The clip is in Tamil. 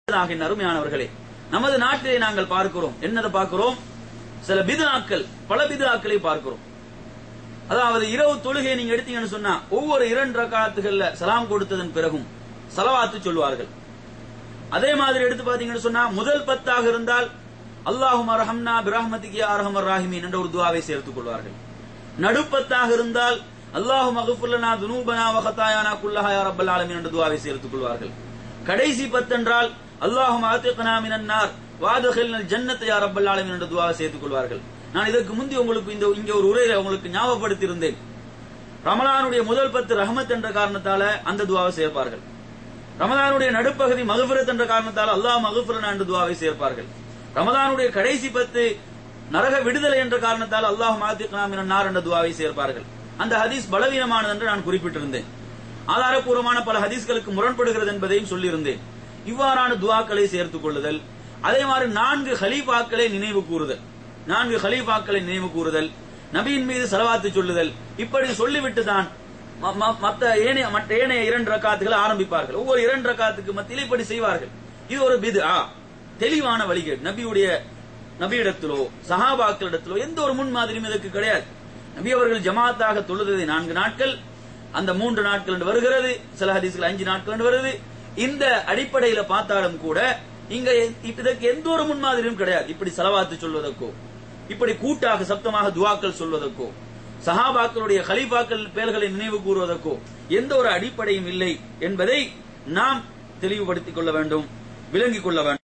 ஆகின்ற அருமையானவர்களே நமது நாட்டிலே நாங்கள் பார்க்கிறோம் என்னதை பார்க்கிறோம் சில பிதாக்கள் பல பிதாக்களை பார்க்கிறோம் அதாவது இரவு தொழுகை நீங்க எடுத்தீங்கன்னு சொன்னா ஒவ்வொரு இரண்டு ரகாத்துகள்ல சலாம் கொடுத்ததன் பிறகும் சலவாத்து சொல்வார்கள் அதே மாதிரி எடுத்து பாத்தீங்கன்னு சொன்னா முதல் பத்தாக இருந்தால் அல்லாஹும் அரஹம்னா பிரஹ்மதிக்கு அரஹமர் ராஹிமீன் என்ற ஒரு துவாவை சேர்த்துக் கொள்வார்கள் நடுப்பத்தாக இருந்தால் அல்லாஹு மகஃபுல்லனா துனூபனா வகத்தாயானா குல்லஹா யா ரப்பல் ஆலமீன் என்ற துவாவை சேர்த்துக் கொள்வார்கள் கடைசி பத்தென்றால் அல்லாஹும் ஆத்திகனா மினன் நார் வாதகில்னல் ஜன்னத்தை யா ரப்பல் ஆலமீன் என்ற துவாவை சேர்த்துக் கொள்வார்கள் நான் இதற்கு முந்தி உங்களுக்கு இந்த இங்க ஒரு உரையில உங்களுக்கு ஞாபகப்படுத்தி இருந்தேன் ரமலானுடைய முதல் பத்து ரஹமத் என்ற காரணத்தால அந்த துவாவை சேர்ப்பார்கள் ரமலானுடைய நடுப்பகுதி மகஃபிரத் என்ற காரணத்தால் அல்லாஹ் மகஃபிரனா என்ற துவாவை சேர்ப்பார்கள் ரமலானுடைய கடைசி பத்து நரக விடுதலை என்ற காரணத்தால் அல்லாஹ் மாதிக்னா நார் என்ற துவாவை சேர்ப்பார்கள் அந்த ஹதீஸ் பலவீனமானது என்று நான் குறிப்பிட்டிருந்தேன் ஆதாரப்பூர்வமான பல ஹதீஸ்களுக்கு முரண்படுகிறது என்பதையும் சொல்லியிருந்தேன் இவ்வாறான துவாக்களை சேர்த்துக் கொள்ளுதல் அதே மாதிரி நான்கு ஹலீஃபாக்களை நினைவு கூறுதல் நான்கு ஹலீஃபாக்களை நினைவு கூறுதல் நபியின் மீது செலவாத்து சொல்லுதல் இப்படி சொல்லிவிட்டு தான் ம- ம- மத்த ஏனைய மற்ற ஏனைய இரண்டு ரக்காத்துகளை ஆரம்பிப்பார்கள் ஒவ்வொரு இரண்டு ரக்காத்துக்கு மத்தியில் இப்படி செய்வார்கள் இது ஒரு பிது தெளிவான வழிகேடு நபியுடைய நபியிடத்திலோ சஹாபாக்களிடத்திலோ எந்த ஒரு முன்மாதிரியும் இதற்கு கிடையாது நபி அவர்கள் ஜமாத்தாக தொழுததை நான்கு நாட்கள் அந்த மூன்று நாட்கள் என்று வருகிறது சில ஹதீஸ்கள் அஞ்சு நாட்கள் என்று வருது இந்த அடிப்படையில பார்த்தாலும் கூட இங்க இதற்கு எந்த ஒரு முன்மாதிரியும் கிடையாது இப்படி செலவாத்து சொல்வதற்கோ இப்படி கூட்டாக சப்தமாக துவாக்கள் சொல்வதற்கோ சஹாபாக்களுடைய கலீஃபாக்கள் பெயர்களை நினைவு கூறுவதற்கோ எந்த ஒரு அடிப்படையும் இல்லை என்பதை நாம் தெளிவுபடுத்திக் கொள்ள வேண்டும் விளங்கிக் கொள்ள வேண்டும்